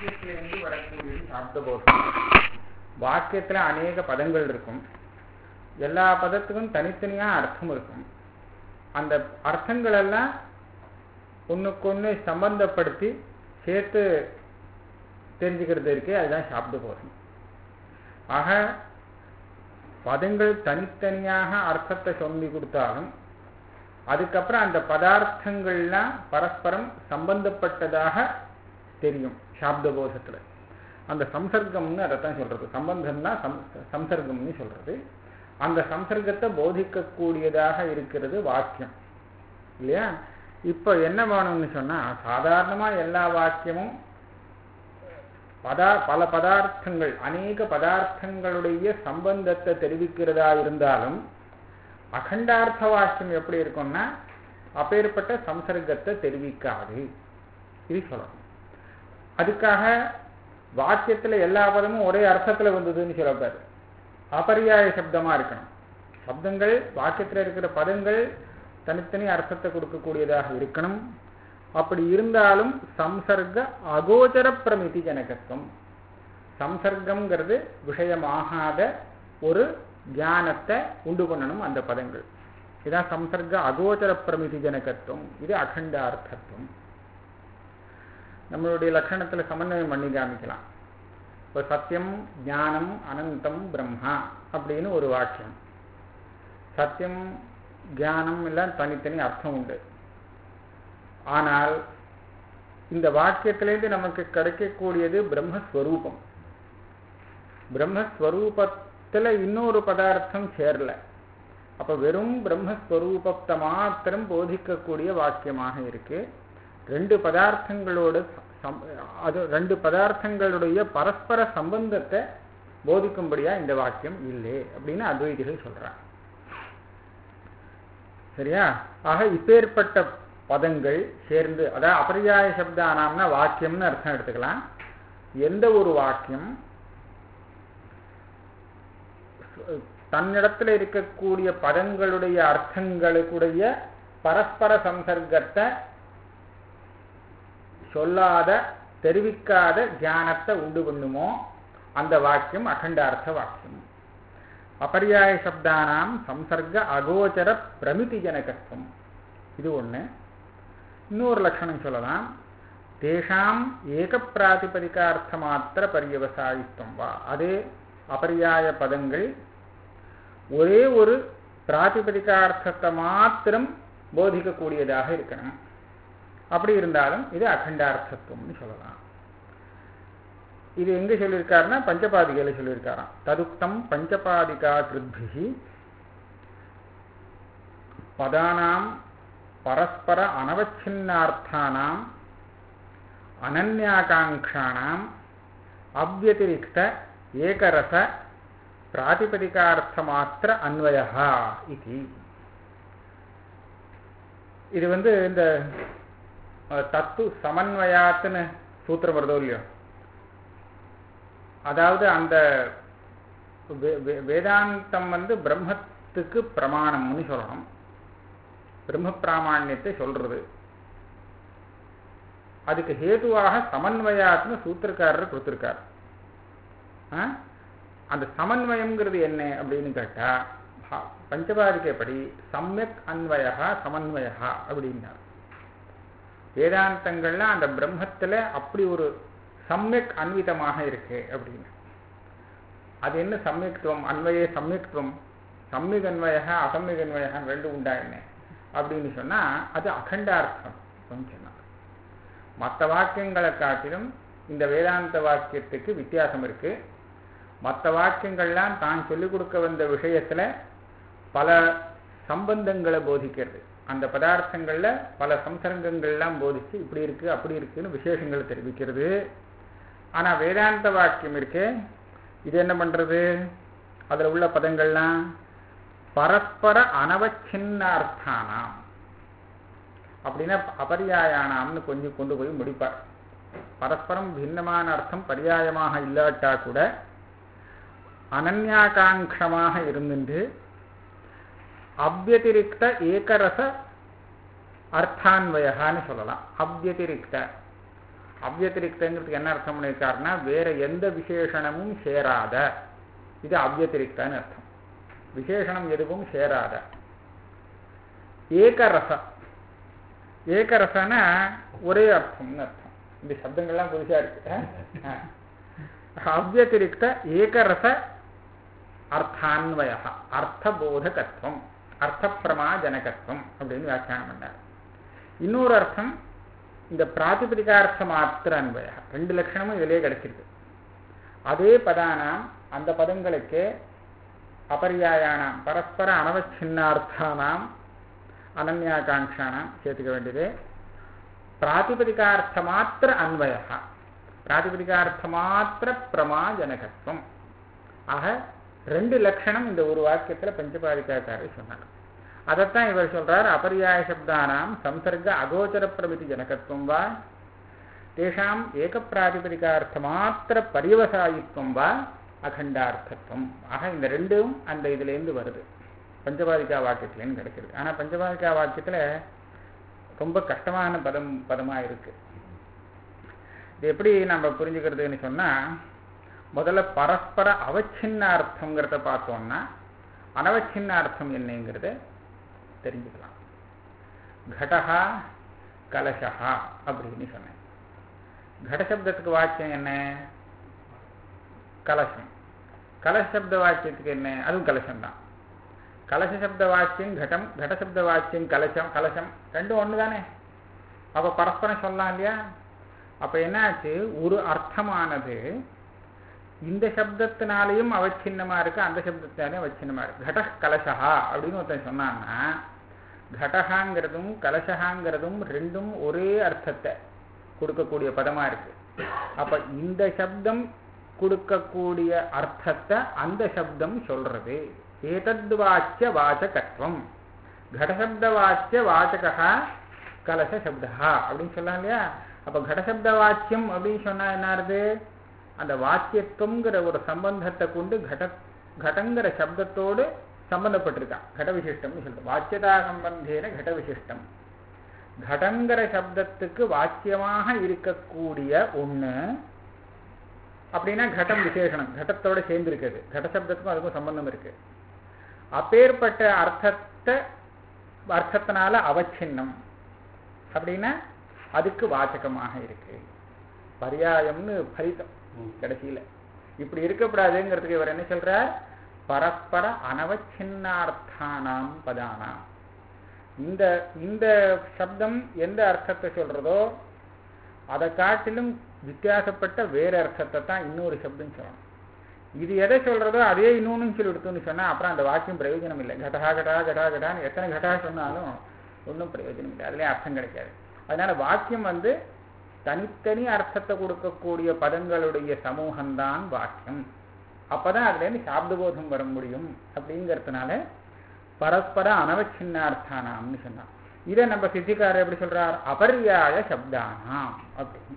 வாக்கியத்திலிருந்து வரக்கூடியது சாப்தபோதம் வாக்கியத்துல அநேக பதங்கள் இருக்கும் எல்லா பதத்துக்கும் தனித்தனியா அர்த்தம் இருக்கும் அந்த அர்த்தங்கள் எல்லாம் ஒண்ணுக்கொண்ணு சம்பந்தப்படுத்தி சேர்த்து தெரிஞ்சுக்கிறது இருக்கே அதுதான் சாப்த போதம் ஆக பதங்கள் தனித்தனியாக அர்த்தத்தை சொல்லி கொடுத்தாலும் அதுக்கப்புறம் அந்த பதார்த்தங்கள்லாம் பரஸ்பரம் சம்பந்தப்பட்டதாக தெரியும் சாப்த போதத்துல அந்த சம்சர்க்கம்னு அதைத்தான் சொல்றது சம்பந்தம்னா சம் சம்சர்க்கம்னு சொல்றது அந்த சம்சர்க்கத்தை போதிக்கக்கூடியதாக இருக்கிறது வாக்கியம் இல்லையா இப்போ என்ன வேணும்னு சொன்னா சாதாரணமா எல்லா வாக்கியமும் பதா பல பதார்த்தங்கள் அநேக பதார்த்தங்களுடைய சம்பந்தத்தை தெரிவிக்கிறதா இருந்தாலும் அகண்டார்த்த வாக்கியம் எப்படி இருக்கும்னா அப்பேற்பட்ட சம்சர்க்கத்தை தெரிவிக்காது இது சொல்லணும் அதுக்காக வாக்கியத்துல எல்லா பதமும் ஒரே அர்த்தத்துல வந்ததுன்னு சொல்லப்பாரு அபரியாய சப்தமா இருக்கணும் சப்தங்கள் வாக்கியத்துல இருக்கிற பதங்கள் தனித்தனி அர்த்தத்தை கொடுக்கக்கூடியதாக இருக்கணும் அப்படி இருந்தாலும் சம்சர்க்க அகோச்சர பிரமிதி ஜனகத்துவம் சம்சர்க்கம்ங்கிறது விஷயமாகாத ஒரு தியானத்தை உண்டு பண்ணணும் அந்த பதங்கள் இதான் சம்சர்க்க அகோச்சர பிரமிதி ஜனகத்துவம் இது அகண்டார்த்தத்துவம் நம்மளுடைய லட்சணத்துல சமன்வயம் பண்ணி காமிக்கலாம் இப்போ சத்தியம் ஞானம் அனந்தம் பிரம்மா அப்படின்னு ஒரு வாக்கியம் சத்தியம் தியானம் எல்லாம் தனித்தனி அர்த்தம் உண்டு ஆனால் இந்த வாக்கியத்திலேருந்து நமக்கு கிடைக்கக்கூடியது பிரம்மஸ்வரூபம் பிரம்மஸ்வரூபத்துல இன்னொரு பதார்த்தம் சேரல அப்ப வெறும் பிரம்மஸ்வரூபத்தை மாத்திரம் போதிக்கக்கூடிய வாக்கியமாக இருக்கு ரெண்டு பதார்த்தங்களோட அது ரெண்டு பதார்த்தங்களுடைய பரஸ்பர சம்பந்தத்தை போதிக்கும்படியா இந்த வாக்கியம் இல்லை அப்படின்னு அத்வைதிகள் சொல்றாங்க சரியா ஆக இப்பேற்பட்ட பதங்கள் சேர்ந்து அதாவது அபரியாய சப்தானாம்னா வாக்கியம்னு அர்த்தம் எடுத்துக்கலாம் எந்த ஒரு வாக்கியம் தன்னிடத்துல இருக்கக்கூடிய பதங்களுடைய அர்த்தங்களுக்குடைய பரஸ்பர சம்சர்க்கத்தை சொல்லாத தெரிவிக்காத தியானத்தை உண்டு பண்ணுமோ அந்த வாக்கியம் அகண்டார்த்த வாக்கியம் அபரியாய சப்தானாம் சம்சர்க்க அகோச்சர பிரமிதி ஜனகத்துவம் இது ஒண்ணு இன்னொரு லட்சணம் சொல்லலாம் தேஷாம் ஏக பிராதிபதிகார்த்த மாத்திர பரியவசாயித்துவம் வா அதே அபரியாய பதங்கள் ஒரே ஒரு பிராதிபதிகார்த்தத்தை மாத்திரம் போதிக்கக்கூடியதாக இருக்கணும் அப்படி இருந்தாலும் இது அகண்டார்த்தத்துவம்னு சொல்லலாம் இது எங்க சொல்லியிருக்காருன்னா பஞ்சபாதிகையில சொல்லியிருக்காராம் ததுக்தம் பஞ்சபாதிகா கிருத்பிகி பதானாம் பரஸ்பர அனவச்சின்னார்த்தானாம் அனன்யாகாங்காணாம் அவ்வதிரிக்த ஏகரச பிராதிபதிகார்த்தமாத்திர அன்வயா இது இது வந்து இந்த தத்து சமன்வயாத்துன்னு சூத்திரம் வருதோ இல்லையோ அதாவது அந்த வேதாந்தம் வந்து பிரம்மத்துக்கு பிரமாணம்னு சொல்லணும் பிரம்ம பிராமாண்யத்தை சொல்றது அதுக்கு ஹேதுவாக சமன்வயாத்னு சூத்திரக்காரர் கொடுத்திருக்கார் அந்த சமன்வயம்ங்கிறது என்ன அப்படின்னு கேட்டா பஞ்சபாதிக்கப்படி சமயக் அன்வயா சமன்வயா அப்படின்னார் வேதாந்தங்கள்லாம் அந்த பிரம்மத்துல அப்படி ஒரு சமயக் அன்விதமாக இருக்கு அப்படின்னு அது என்ன சமயத்துவம் அன்வய சமயத்துவம் சம்யக் அன்வய அசம்யக் அன்வயா ரெண்டு உண்டா என்ன அப்படின்னு சொன்னா அது அகண்டார்த்தம் சொன்னார் மற்ற வாக்கியங்களை காட்டிலும் இந்த வேதாந்த வாக்கியத்துக்கு வித்தியாசம் இருக்கு மற்ற வாக்கியங்கள்லாம் தான் சொல்லிக் கொடுக்க வந்த விஷயத்துல பல சம்பந்தங்களை போதிக்கிறது அந்த பதார்த்தங்கள்ல பல சம்சர்ங்கங்கள்லாம் போதிச்சு இப்படி இருக்கு அப்படி இருக்குன்னு விசேஷங்களை தெரிவிக்கிறது ஆனா வேதாந்த வாக்கியம் இருக்கு இது என்ன பண்றது அதுல உள்ள பதங்கள்லாம் பரஸ்பர அனவச்சின்னார்த்தானாம் அப்படின்னா அபரியாயானாம்னு கொஞ்சம் கொண்டு போய் முடிப்பார் பரஸ்பரம் பின்னமான அர்த்தம் பரியாயமாக இல்லாட்டா கூட அனன்யாகாங்கமாக இருந்துட்டு அவ்வதிரிக்த ஏகரச அர்த்தான்வயகான்னு சொல்லலாம் அவ்வதிரிக்த அவ்யதிரிக்தங்கிறதுக்கு என்ன அர்த்தம் பண்ணியிருக்காருன்னா வேற எந்த விசேஷணமும் சேராத இது அவ்யதிரிக்தான்னு அர்த்தம் விசேஷணம் எதுவும் சேராத ஏகரச ஏகரசனா ஒரே அர்த்தம்னு அர்த்தம் இந்த சப்தங்கள்லாம் புதுசா இருக்கு அவ்யதிரிக்த ஏகரச அர்த்தான்வய அர்த்தபோதகத்துவம் அர்த்தப்பிரமாஜனகத்துவம் அப்படின்னு வியாக்கியானம் பண்ணார் இன்னொரு அர்த்தம் இந்த பிராதிபதிகார்த்த மாத்திர அன்வய ரெண்டு லட்சணமும் இதிலே கிடைச்சிருக்கு அதே பதானாம் அந்த பதங்களுக்கு அபரியாயானாம் பரஸ்பர அனவச்சின்னார்த்தானாம் அனன்யாகாங்கானாம் சேர்த்துக்க வேண்டியது பிராதிபதிகார்த்த மாத்திர அன்வய பிராதிபதிகார்த்த மாத்திர பிரமாஜனகத்துவம் ஆக ரெண்டு லட்சணம் இந்த ஒரு வாக்கியத்தில் பஞ்சபாதிகாச்சாரி சொன்னார் அதைத்தான் இவர் சொல்றார் அபரியாய சப்தானாம் சம்சர்க அகோச்சர பிரமிதி ஜனகத்துவம் வா தேஷாம் ஏகப்பிராதிபதிகார்த்த மாத்திர பரிவசாயித்துவம் வா அகண்டார்த்தத்துவம் ஆக இந்த ரெண்டும் அந்த இதுலேருந்து வருது பஞ்சபாதிகா வாக்கியத்துலேருந்து கிடைக்கிறது ஆனால் பஞ்சபாதிகா வாக்கியத்தில் ரொம்ப கஷ்டமான பதம் பதமாக இருக்கு இது எப்படி நம்ம புரிஞ்சுக்கிறதுன்னு சொன்னால் முதல்ல பரஸ்பர அவச்சின்ன அர்த்தங்கிறத பார்த்தோம்னா அனவச்சின்ன அர்த்தம் என்னங்கிறத தெரிஞ்சுக்கலாம் கடகா கலசகா அப்படின்னு சொன்னேன் கடசப்தத்துக்கு வாக்கியம் என்ன கலசம் கலசப்த வாக்கியத்துக்கு என்ன அதுவும் கலசம்தான் கலச சப்த வாக்கியம் கடம் கடசப்த வாக்கியம் கலசம் கலசம் ரெண்டும் ஒன்று தானே அப்போ பரஸ்பரம் சொல்லலாம் இல்லையா அப்போ என்னாச்சு ஒரு அர்த்தமானது இந்த சப்தத்தினாலையும் அவச்சின்னமா இருக்கு அந்த சப்தத்தினாலையும் அவச்சின்னமா இருக்கு கட கலசகா அப்படின்னு ஒருத்தன் சொன்னான்னா கடகாங்கிறதும் கலசகாங்கிறதும் ரெண்டும் ஒரே அர்த்தத்தை கொடுக்கக்கூடிய பதமா இருக்கு அப்ப இந்த சப்தம் கொடுக்கக்கூடிய அர்த்தத்தை அந்த சப்தம் சொல்றது ஏதத் வாச்சிய வாச்சகத்துவம் கடசப்த வாச்சிய வாச்சகா கலச சப்தா அப்படின்னு சொல்லலாம் இல்லையா அப்ப கடசப்த வாக்கியம் அப்படின்னு சொன்னா என்ன ஆறுது அந்த வாக்கியத்துவங்கிற ஒரு சம்பந்தத்தை கொண்டு கட கடங்கிற சப்தத்தோடு சம்பந்தப்பட்டிருக்கான் கட விசிஷ்டம்னு சொல்றது வாக்கியதா சம்பந்தேன கட விசிஷ்டம் கடங்கிற சப்தத்துக்கு வாக்கியமாக இருக்கக்கூடிய ஒண்ணு அப்படின்னா கடம் விசேஷனம் கடத்தோட சேர்ந்து இருக்குது கட சப்தத்துக்கும் அதுக்கும் சம்பந்தம் இருக்கு அப்பேற்பட்ட அர்த்தத்தை அர்த்தத்தினால அவச்சின்னம் அப்படின்னா அதுக்கு வாச்சகமாக இருக்கு பரியாயம்னு பரிதம் கடைசியில இப்படி இருக்கக்கூடாதுங்கிறதுக்கு இவர் என்ன சொல்றார் பரஸ்பர அனவச்சின்னார்த்தானாம் பதானாம் இந்த இந்த சப்தம் எந்த அர்த்தத்தை சொல்றதோ அதை காட்டிலும் வித்தியாசப்பட்ட வேற அர்த்தத்தை தான் இன்னொரு சப்தம் சொல்லணும் இது எதை சொல்றதோ அதே இன்னொன்னு சொல்லி எடுத்துன்னு சொன்னா அப்புறம் அந்த வாக்கியம் பிரயோஜனம் இல்லை கடா கடா கடா கடான்னு எத்தனை கடா சொன்னாலும் ஒன்றும் பிரயோஜனம் இல்லை அதுலேயே அர்த்தம் கிடைக்காது அதனால வாக்கியம் வந்து தனித்தனி அர்த்தத்தை கொடுக்கக்கூடிய பதங்களுடைய சமூகம்தான் வாக்கியம் அப்பதான் அதுலேருந்து சாப்தபோதம் வர முடியும் அப்படிங்கிறதுனால பரஸ்பர அனவச்சின்னார்த்தானாம்னு சொன்னான் இதை நம்ம சித்திக்காரர் எப்படி சொல்றார் அபர்யாய சப்தானாம் அப்படின்னு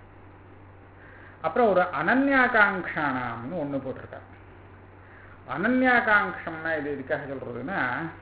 அப்புறம் ஒரு அனன்யாகாங்கானாம்னு ஒண்ணு போட்டிருக்கார் அனன்யாகாங்ஷம்னா இது எதுக்காக சொல்றதுன்னா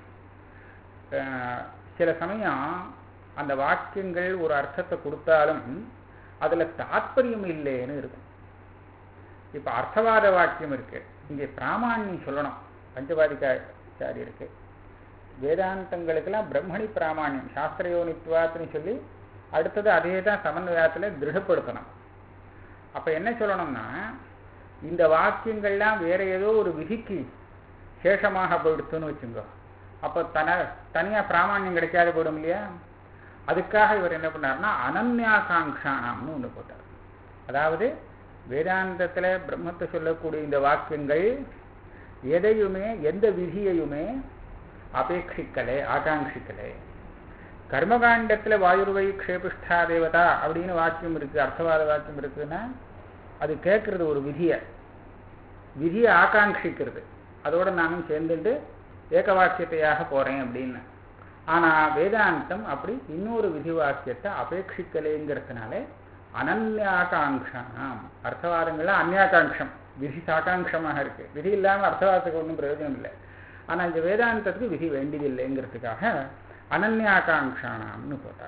சில சமயம் அந்த வாக்கியங்கள் ஒரு அர்த்தத்தை கொடுத்தாலும் அதுல தாத்பரியம் இல்லைன்னு இருக்கும் இப்ப அர்த்தவாத வாக்கியம் இருக்கு இங்கே பிராமான்யம் சொல்லணும் பஞ்சபாதிகாச்சாரி இருக்கு வேதாந்தங்களுக்கெல்லாம் பிரம்மணி பிராமான்யம் சாஸ்திரயோனித்வாத்துன்னு சொல்லி அடுத்தது அதே தான் சமன்வயத்தில் திருடப்படுத்தணும் அப்ப என்ன சொல்லணும்னா இந்த வாக்கியங்கள்லாம் வேற ஏதோ ஒரு விதிக்கு சேஷமாக போயிடுத்துன்னு வச்சுங்க அப்போ தன தனியா பிராமான்யம் கிடைக்காத போயிடும் இல்லையா அதுக்காக இவர் என்ன பண்ணார்னா அனன்யாகாங்கானாம்னு ஒன்று போட்டார் அதாவது வேதாந்தத்தில் பிரம்மத்தை சொல்லக்கூடிய இந்த வாக்கியங்கள் எதையுமே எந்த விதியையுமே அபேட்சிக்கலை ஆகாங்ஷிக்கலை கர்மகாண்டத்தில் வாயுர்வை க்ஷேபிஷ்டா தேவதா அப்படின்னு வாக்கியம் இருக்கு அர்த்தவாத வாக்கியம் இருக்குன்னா அது கேட்கறது ஒரு விதியை விதியை ஆகாங்ஷிக்கிறது அதோட நானும் சேர்ந்துட்டு ஏக வாக்கியத்தையாக போறேன் அப்படின்னு ஆனா வேதாந்தம் அப்படி இன்னொரு விதி வாக்கியத்தை அபேட்சிக்கலைங்கிறதுனால அனன்யாகாங்ஷாம் அர்த்தவாதங்கள்ல அந்யாகாங்ஷம் விதி சாகாங்ஷமாக இருக்கு விதி இல்லாம அர்த்தவாதத்துக்கு ஒன்றும் பிரயோஜனம் இல்லை ஆனா இந்த வேதாந்தத்துக்கு விதி வேண்டியதில்லைங்கிறதுக்காக அனன்யாகாங்ஷானாம்னு போட்டார்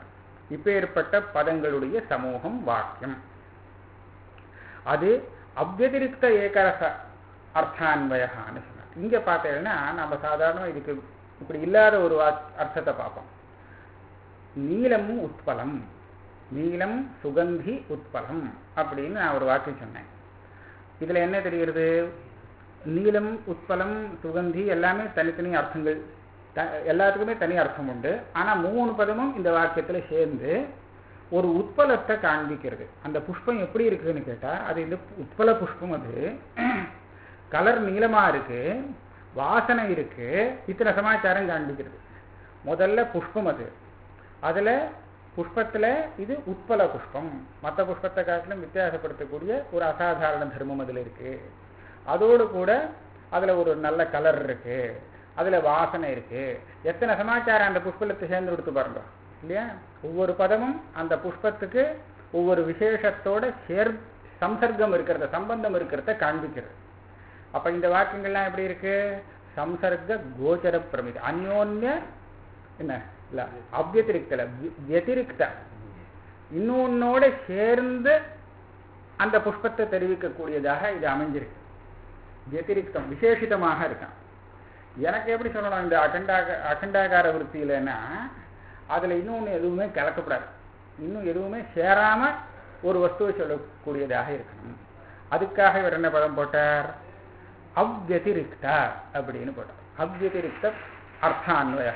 இப்பேற்பட்ட பதங்களுடைய சமூகம் வாக்கியம் அது அவ்வதிரிக்த ஏகரச அர்த்தான்வயகான்னு சொன்னார் இங்க பார்த்தீங்கன்னா நம்ம சாதாரண இதுக்கு இப்படி இல்லாத ஒரு வா- அர்த்தத்தை பார்ப்போம் நீலம் உட்பலம் நீலம் சுகந்தி உட்பலம் அப்படின்னு நான் ஒரு வாக்கியம் சொன்னேன் இதுல என்ன தெரிகிறது நீலம் உட்பலம் சுகந்தி எல்லாமே தனித்தனி அர்த்தங்கள் த- எல்லாத்துக்குமே தனி அர்த்தம் உண்டு ஆனா மூணு பதமும் இந்த வாக்கியத்துல சேர்ந்து ஒரு உட்பலத்தை காண்பிக்கிறது அந்த புஷ்பம் எப்படி இருக்குன்னு கேட்டா அது இந்த உட்பல புஷ்பம் அது கலர் நீளமா இருக்கு வாசனை இருக்கு இத்தனை சமாச்சாரம் காண்பிக்கிறது முதல்ல புஷ்பம் அது அதுல புஷ்பத்துல இது உட்பல புஷ்பம் மற்ற புஷ்பத்தை காட்டிலும் வித்தியாசப்படுத்தக்கூடிய ஒரு அசாதாரண தர்மம் அதுல இருக்கு அதோடு கூட அதுல ஒரு நல்ல கலர் இருக்கு அதுல வாசனை இருக்கு எத்தனை சமாச்சாரம் அந்த புஷ்பத்தை சேர்ந்து கொடுத்து பாருங்க இல்லையா ஒவ்வொரு பதமும் அந்த புஷ்பத்துக்கு ஒவ்வொரு விசேஷத்தோட சேர் சம்சர்க்கம் இருக்கிறத சம்பந்தம் இருக்கிறத காண்பிக்கிறது அப்ப இந்த வாக்கியங்கள்லாம் எப்படி இருக்கு சம்சர்க்க கோச்சர பிரமிதி அந்யோன்ய என்ன இல்ல அவ்வத்திரிக்தல வத்திரிக்த இன்னொன்னோட சேர்ந்து அந்த புஷ்பத்தை தெரிவிக்கக்கூடியதாக இது அமைஞ்சிருக்கு வத்திரிக்தம் விசேஷிதமாக இருக்கான் எனக்கு எப்படி சொல்லணும் இந்த அகண்டாக அகண்டாகார விருத்தியிலன்னா அதுல இன்னொன்னு எதுவுமே கலக்கப்படாது இன்னும் எதுவுமே சேராம ஒரு வஸ்துவை சொல்லக்கூடியதாக இருக்கணும் அதுக்காக இவர் என்ன பதம் போட்டார் அவ்வதிரிக்த அப்படின்னு போட்டார் அவ்வதிரிக்த அர்த்தான்வய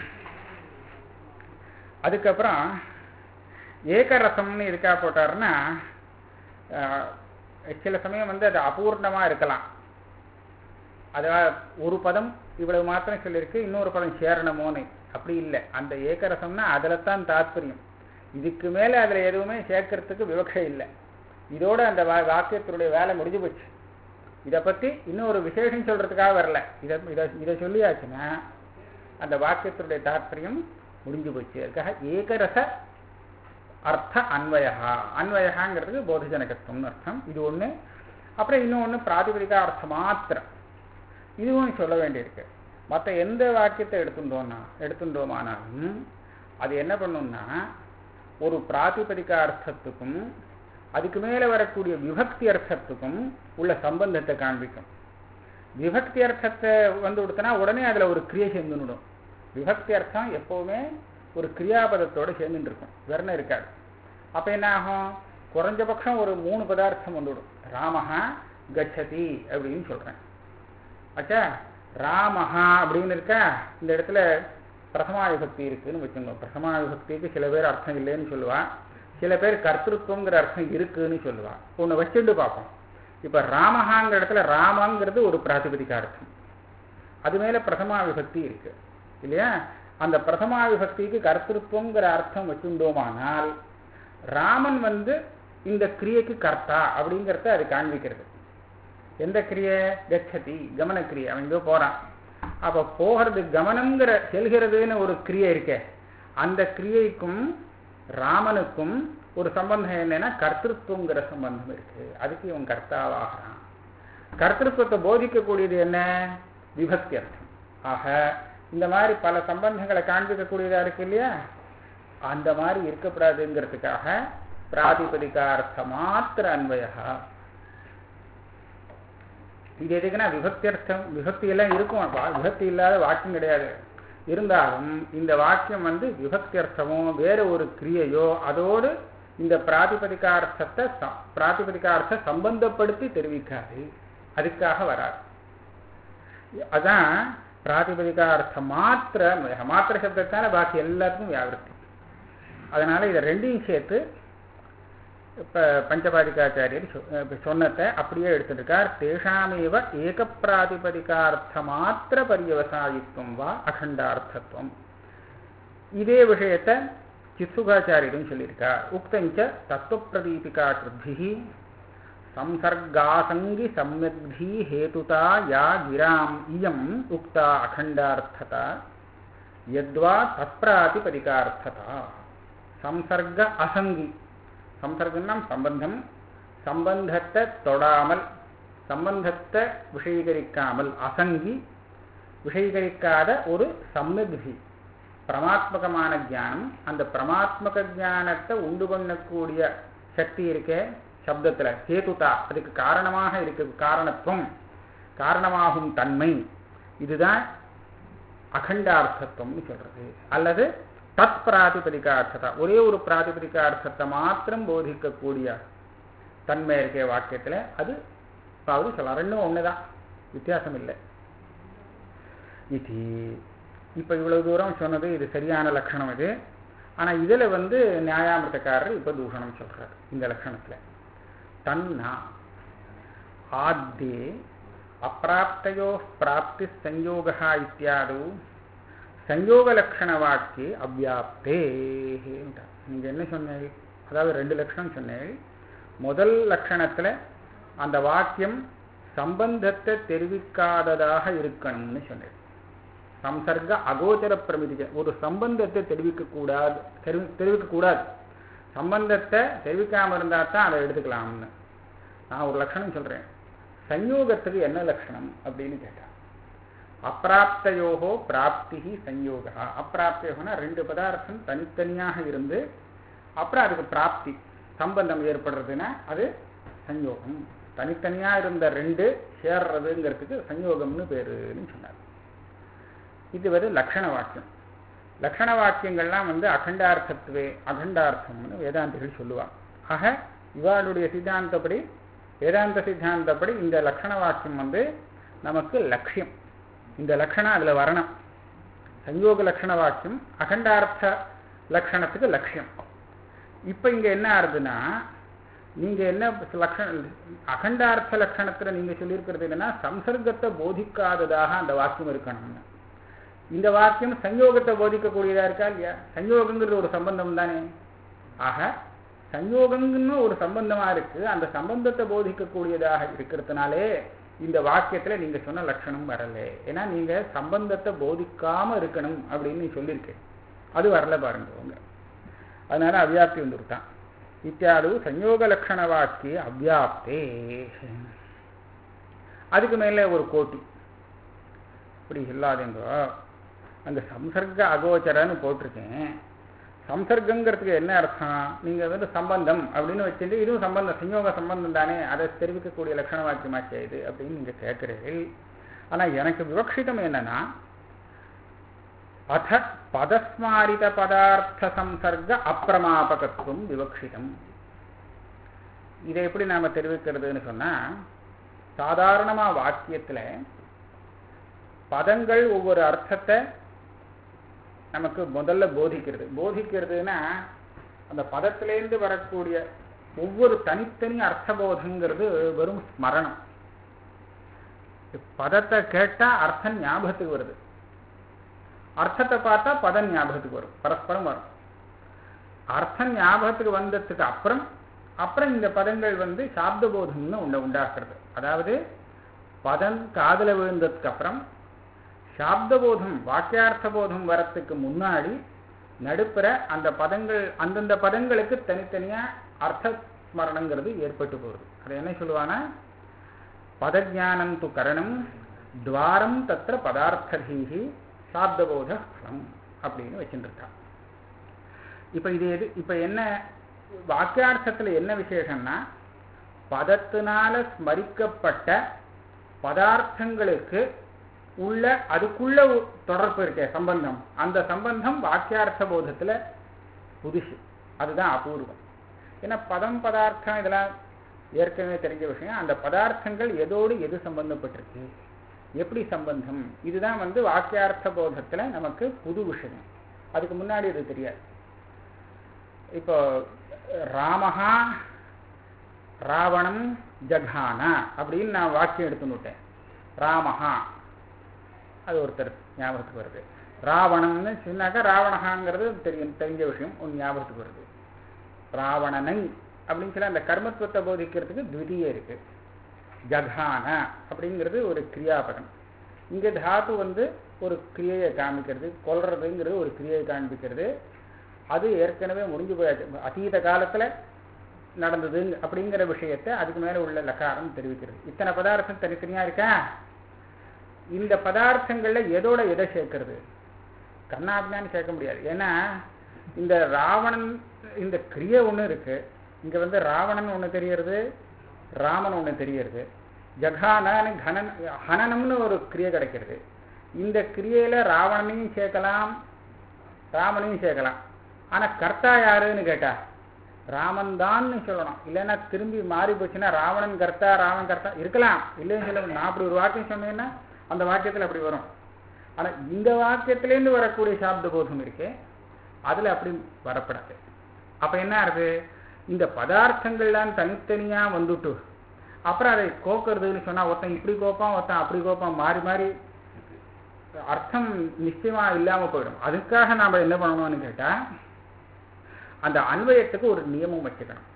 அதுக்கப்புறம் ஏகரசம்னு எதுக்காக போட்டாருன்னா அஹ், சில சமயம் வந்து அது அபூர்ணமா இருக்கலாம் அதாவது ஒரு பதம் இவ்வளவு மாத்திரம் சொல்லியிருக்கு இன்னொரு பதம் சேரணமோன்னு அப்படி இல்லை அந்த ஏகரசம்னா அதுல தான் தாத்பரியம் இதுக்கு மேல அதுல எதுவுமே சேர்க்கறதுக்கு விவக்ஷை இல்லை இதோட அந்த வா- வாக்கியத்தினுடைய வேலை முடிஞ்சு போச்சு இதை பத்தி இன்னும் ஒரு விசேஷம் சொல்றதுக்காக வரல இதை இதை இதை சொல்லியாச்சுன்னா அந்த வாக்கியத்தினுடைய தாத்பரியம் முடிஞ்சு போச்சு அதுக்காக ஏகரச அர்த்த அன்வயா அன்வயகாங்கிறதுக்கு போதஜனகத்துவம்னு அர்த்தம் இது ஒண்ணு அப்புறம் இன்னும் ஒண்ணு பிராதிபதிக அர்த்தம் மாத்திரம் இதுவும் சொல்ல வேண்டியிருக்கு மற்ற எந்த வாக்கியத்தை எடுத்துட்டோம்னா எடுத்துட்டோமானாலும் அது என்ன பண்ணும்னா ஒரு பிராதிபதிக அர்த்தத்துக்கும் அதுக்கு மேல வரக்கூடிய விபக்தி அர்த்தத்துக்கும் உள்ள சம்பந்தத்தை காண்பிக்கும் விபக்தி அர்த்தத்தை வந்து கொடுத்தனா உடனே அதுல ஒரு கிரியை சேர்ந்துடும் விபக்தி அர்த்தம் எப்பவுமே ஒரு கிரியாபதத்தோட சேர்ந்துட்டு இருக்கும் வெறும் இருக்காது அப்ப என்ன ஆகும் குறைஞ்சபட்சம் ஒரு மூணு பதார்த்தம் வந்துவிடும் ராமஹா கச்சதி அப்படின்னு சொல்றேன் ஆச்சா ராமஹா அப்படின்னு இருக்கா இந்த இடத்துல பிரசமா விபக்தி இருக்குன்னு வச்சுக்கோங்க பிரசமா விபக்திக்கு சில பேர் அர்த்தம் இல்லைன்னு சொல்லுவா சில பேர் கர்த்திருவங்கிற அர்த்தம் இருக்குன்னு சொல்லுவா ஒன்று வச்சுட்டு பார்ப்போம் இப்ப ராமஹாங்கிற இடத்துல ராமங்கிறது ஒரு பிராதிபதிக அர்த்தம் அது மேல பிரசமா விபக்தி இருக்கு இல்லையா அந்த பிரசமா விபக்திக்கு கர்த்திருவங்கிற அர்த்தம் வச்சுட்டோமானால் ராமன் வந்து இந்த கிரியைக்கு கர்த்தா அப்படிங்கிறத அது காண்பிக்கிறது எந்த கிரியை கச்சதி கமன கிரியை அவன் எங்கோ போறான் அப்ப போகிறது கமனம்ங்கிற செல்கிறதுன்னு ஒரு கிரியை இருக்கே அந்த கிரியைக்கும் ராமனுக்கும் ஒரு சம்பந்தம் என்னன்னா கர்த்திருவங்கிற சம்பந்தம் இருக்கு அதுக்கு இவன் கர்த்தாவாகிறான் கர்த்திருவத்தை போதிக்கக்கூடியது என்ன விபக்தி அர்த்தம் ஆக இந்த மாதிரி பல சம்பந்தங்களை காண்பிக்கக்கூடியதா இருக்கு இல்லையா அந்த மாதிரி இருக்கக்கூடாதுங்கிறதுக்காக பிராதிபதிகார்த்த மாத்திர அன்வயா இது எதுக்குன்னா விபக்தி அர்த்தம் விபக்தி எல்லாம் இருக்கும் வா- விபக்தி இல்லாத வாக்கியம் கிடையாது இருந்தாலும் இந்த வாக்கியம் வந்து விபக்தி அர்த்தமோ வேற ஒரு கிரியையோ அதோடு இந்த பிராதிபதிகார்த்தத்தை ச- பிராதிபதிகார்த்த சம்பந்தப்படுத்தி தெரிவிக்காது அதுக்காக வராது அதான் பிராதிபதிகார்த்த மாத்திர அன்வயம். மாத்திர சப்தத்தால பாக்கி எல்லாத்துக்கும் வியாபிருத்தி அதனால இதை ரெண்டையும் சேர்த்து இப்ப பஞ்சபாதிகாச்சாரியர் சொ- இப்ப சொன்னதை அப்படியே எடுத்துருக்கார் தேஷாமேவ ஏக பிராதிபதிகார்த்த மாத்திர பரியவசாயித்துவம் வா அகண்டார்த்தத்துவம் இதே விஷயத்தை சித்சுகாச்சாரியரும் சொல்லியிருக்கார் உக்தஞ்ச தத்துவப்பிரதீபிகா கிருத்தி சம்சர்காசங்கி சம்யக்தி ஹேதுதா யா கிராம் இயம் உக்தா அகண்டார்த்ததா யத்வா தத்பிராதிபதிகார்த்ததா சம்சர்க அசங்கி சம்சர்க்கம்னா சம்பந்தம் சம்பந்தத்தை தொடாமல் சம்பந்தத்தை விஷயீகரிக்காமல் அசங்கி விஷயீகரிக்காத ஒரு சம்யக்தி பிரமாத்மகமான ஞானம் அந்த பிரமாத்மக ஞானத்தை உண்டு பண்ணக்கூடிய சக்தி இருக்கே சப்தத்துல ஹேதுதா அதுக்கு காரணமாக இருக்கு காரணத்துவம் காரணமாகும் தன்மை இதுதான் அகண்டார்த்தத்துவம்னு சொல்றது அல்லது தத் பிராதிபதிகார்த்ததா ஒரே ஒரு பிராதிபதிகார்த்தத்தை மாத்திரம் போதிக்கக்கூடிய தன்மை இருக்க வாக்கியத்துல அது அதாவது சொல்லலாம் ரெண்டும் ஒண்ணுதான் வித்தியாசம் இல்லை இது இப்ப இவ்வளவு தூரம் சொன்னது இது சரியான லட்சணம் இது ஆனா இதுல வந்து நியாயாமிரதக்காரர் இப்ப தூஷணம் சொல்றாரு இந்த லட்சணத்துல தன்னா ஆத்தே அப்பிராப்தயோ பிராப்தி சஞ்சோகா இத்தியாதோ சஞ்சோகலக்ஷணவாக்கியே அவ்வியாப்தே நீங்க என்ன சொன்னீங்க அதாவது ரெண்டு லட்சணம் சொன்னேன் முதல் லட்சணத்துல அந்த வாக்கியம் சம்பந்தத்தை தெரிவிக்காததாக இருக்கணும்னு சொன்னேன் சம்சர்க அகோச்சர பிரமிதிக ஒரு சம்பந்தத்தை தெரிவிக்க கூடாது தெரிவி தெரிவிக்க கூடாது சம்பந்தத்தை தெரிவிக்காம இருந்தா தான் அதை எடுத்துக்கலாம்னு நான் ஒரு லட்சணம் சொல்றேன் சஞ்யோகத்துக்கு என்ன லட்சணம் அப்படின்னு கேட்டேன் அப்பிராப்தயோகோ பிராப்தி சஞ்யோகா அப்பிராப்தயோகனா ரெண்டு பதார்த்தம் தனித்தனியாக இருந்து அப்புறம் அதுக்கு பிராப்தி சம்பந்தம் ஏற்படுறதுன்னா அது சஞ்யோகம் தனித்தனியா இருந்த ரெண்டு சேர்றதுங்கிறதுக்கு சஞ்யோகம்னு பேருன்னு சொன்னார் இது வந்து லக்ஷண வாக்கியம் லக்ஷண வாக்கியங்கள்லாம் வந்து அகண்டார்த்தத்துவே அகண்டார்த்தம்னு வேதாந்திகள் சொல்லுவாங்க ஆக இவாளுடைய சித்தாந்தப்படி வேதாந்த சித்தாந்தப்படி இந்த லக்ஷண வாக்கியம் வந்து நமக்கு லட்சியம் இந்த லட்சணம் அதுல வரணும் சஞ்சோக லட்சண வாக்கியம் அகண்டார்த்த லட்சணத்துக்கு லட்சியம் இப்ப இங்க என்ன ஆறுதுன்னா நீங்க என்ன லட்சண அகண்டார்த்த லட்சணத்துல நீங்க சொல்லியிருக்கிறது என்னன்னா சம்சர்க்கத்தை போதிக்காததாக அந்த வாக்கியம் இருக்கணும்னு இந்த வாக்கியம் சஞ்சோகத்தை போதிக்கக்கூடியதா இருக்கா இல்லையா சஞ்சோகங்கிறது ஒரு சம்பந்தம் தானே ஆக சஞ்சோகம்னு ஒரு சம்பந்தமா இருக்கு அந்த சம்பந்தத்தை போதிக்கக்கூடியதாக இருக்கிறதுனாலே இந்த வாக்கியத்துல நீங்க சொன்ன லட்சணம் வரல ஏன்னா நீங்க சம்பந்தத்தை போதிக்காம இருக்கணும் அப்படின்னு சொல்லியிருக்கேன் அது வரல பாருங்க உங்க அதனால அவ்யாப்தி வந்துருட்டான் இத்தியாது சஞ்சோக லட்சண வாக்கிய அவ்யாப்தே அதுக்கு மேல ஒரு கோட்டி இப்படி இல்லாதேங்கோ அங்க சம்சர்க்க அகோச்சரன்னு போட்டிருக்கேன் சம்சர்க்கங்கிறதுக்கு என்ன அர்த்தம் நீங்க வந்து சம்பந்தம் அப்படின்னு வச்சுட்டு இதுவும் சம்பந்தம் சஞ்சோக சம்பந்தம் தானே அதை தெரிவிக்கக்கூடிய லட்சண வாக்கியமாச்சே இது அப்படின்னு நீங்க கேட்கிறீர்கள் ஆனா எனக்கு விவக்ஷிதம் என்னன்னா அத பதஸ்மாரித பதார்த்த சம்சர்க அப்பிரமாபகத்துவம் விவக்ஷிதம் இதை எப்படி நாம தெரிவிக்கிறதுன்னு சொன்னா சாதாரணமா வாக்கியத்துல பதங்கள் ஒவ்வொரு அர்த்தத்தை நமக்கு முதல்ல போதிக்கிறது போதிக்கிறதுனா அந்த பதத்திலேருந்து வரக்கூடிய ஒவ்வொரு தனித்தனி அர்த்தபோதங்கிறது வெறும் ஸ்மரணம் பதத்தை கேட்டா அர்த்தம் ஞாபகத்துக்கு வருது அர்த்தத்தை பார்த்தா பதம் ஞாபகத்துக்கு வரும் பரஸ்பரம் வரும் அர்த்தம் ஞாபகத்துக்கு வந்ததுக்கு அப்புறம் அப்புறம் இந்த பதங்கள் வந்து சாப்த போதம்னு உண்ட உண்டாக்குறது அதாவது பதம் காதல விழுந்ததுக்கு அப்புறம் சாப்தபோதம் வாக்கியார்த்த போதம் வரத்துக்கு முன்னாடி நடுப்புற அந்த பதங்கள் அந்தந்த பதங்களுக்கு தனித்தனியா அர்த்த ஸ்மரணங்கிறது ஏற்பட்டு போகுது அது என்ன சொல்லுவானா பதஜானம் து கரணம் துவாரம் தத்திர பதார்த்ததீகி சாப்தபோத பலம் அப்படின்னு வச்சுருக்கா இப்ப இது எது இப்ப என்ன வாக்கியார்த்தத்துல என்ன விசேஷம்னா பதத்தினால ஸ்மரிக்கப்பட்ட பதார்த்தங்களுக்கு உள்ள அதுக்குள்ள தொடர்பு இருக்க சம்பந்தம் அந்த சம்பந்தம் வாக்கியார்த்த போதத்துல புதுசு அதுதான் அபூர்வம் ஏன்னா பதம் பதார்த்தம் இதெல்லாம் ஏற்கனவே தெரிஞ்ச விஷயம் அந்த பதார்த்தங்கள் எதோடு எது சம்பந்தப்பட்டிருக்கு எப்படி சம்பந்தம் இதுதான் வந்து வாக்கியார்த்த போதத்துல நமக்கு புது விஷயம் அதுக்கு முன்னாடி இது தெரியாது இப்போ ராமஹா ராவணம் ஜகான அப்படின்னு நான் வாக்கியம் எடுத்துன்னுட்டேன் ராமஹா அது ஒருத்தர் ஞாபகத்துக்கு வருது ராவணம்னு சொன்னாக்கா ராவணகாங்கிறது தெரியும் தெரிஞ்ச விஷயம் ஒன்று ஞாபகத்துக்கு வருது ராவணனை அப்படின்னு சொல்லி அந்த கர்மத்துவத்தை போதிக்கிறதுக்கு துவிதீய இருக்கு ஜகான அப்படிங்கிறது ஒரு கிரியாபதம் இங்க தாத்து வந்து ஒரு கிரியையை காமிக்கிறது கொல்றதுங்கிறது ஒரு கிரியை காண்பிக்கிறது அது ஏற்கனவே முடிஞ்சு போயாச்சு அதீத காலத்துல நடந்தது அப்படிங்கிற விஷயத்தை அதுக்கு மேல உள்ள லக்காரம் தெரிவிக்கிறது இத்தனை பதார்த்தம் தனித்தனியா இருக்கா இந்த பதார்த்தங்கள்ல எதோட எதை சேர்க்கிறது கண்ணாபின்னான்னு கேட்க முடியாது ஏன்னா இந்த ராவணன் இந்த கிரியை ஒண்ணு இருக்கு இங்க வந்து ராவணன் ஒண்ணு தெரியறது ராமன் ஒண்ணு தெரியறது ஜகானன்னு கணன் ஹனனம்னு ஒரு கிரியை கிடைக்கிறது இந்த கிரியையில ராவணனையும் சேர்க்கலாம் ராமனையும் சேர்க்கலாம் ஆனா கர்த்தா யாருன்னு கேட்டா ராமன் தான்னு சொல்லணும் இல்லைன்னா திரும்பி மாறி போச்சுன்னா ராவணன் கர்த்தா ராவன் கர்த்தா இருக்கலாம் இல்லைன்னு சொல்ல நான் அப்படி ஒரு வாக்கியம் சொன்னேன்னா அந்த வாக்கியத்துல அப்படி வரும் ஆனா இந்த வாக்கியத்திலேருந்து வரக்கூடிய சாப்த போதம் இருக்கே அதுல அப்படி வரப்படாது அப்ப என்ன ஆகுது இந்த பதார்த்தங்கள்லாம் தனித்தனியா வந்துட்டு அப்புறம் அதை கோக்கிறதுன்னு சொன்னா ஒருத்தன் இப்படி கோப்பான் ஒருத்தன் அப்படி கோப்பான் மாறி மாறி அர்த்தம் நிச்சயமா இல்லாம போயிடும் அதுக்காக நாம என்ன பண்ணணும்னு கேட்டா அந்த அன்வயத்துக்கு ஒரு நியமம் வச்சுக்கணும்